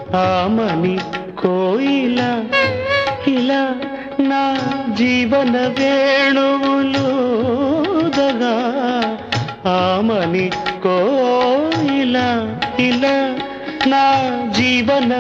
ఆమని కోయిల ఇలా నా జీవన వేణువులుదగా ఆమని కోయిల ఇలా నా జీవన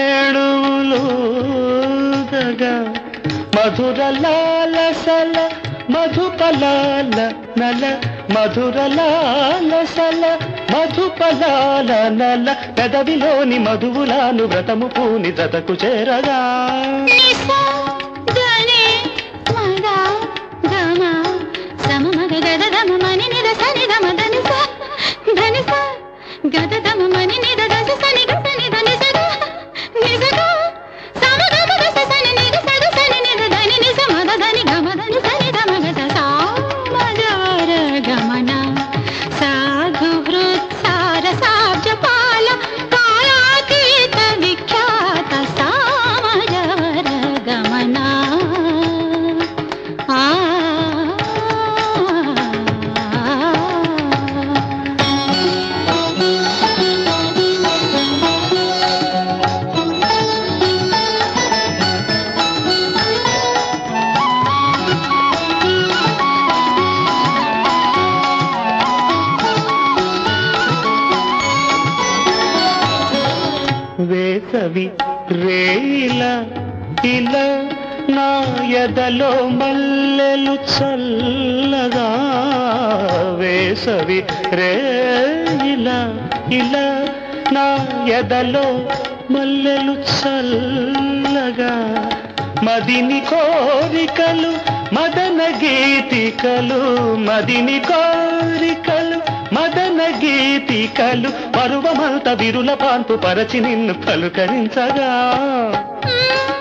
వేణువులుదగా మధుర లాలసల మధుపలాల నల మధుర లాలసల మధుపలాల నల పెదవిలోని మధువులాను వ్రతము పూని జతకు చేరగా నిసా గనే మగా గమ సమమగ గద దమ మని నిద సని దమ దని స ధని స గద దమ మని నిద దస సని గ సని ధని స గ నిజ గ సమ గ గ దస సని నిద స గ సని నిద ధని నిజ మద ధని గమ ధని సని దమ గ స సా మజవర గమన సాధు హృత్సార సాబ్జ పాల కాలాతీత విఖ్యాత సామజవర గమన ఆ వేసవి రేల ఇలా నా ఎదలో మల్లెలు చల్లగా వేసవి రేల ఇలా నా ఎదలో మల్లెలు చల్లగా మదిని కోరికలు మదన గీతికలు మదిని కోరికలు మదన గీతికలు పరువమంత విరుల పాన్పు పరచి నిన్ను పలుకరించగా మ్మ్.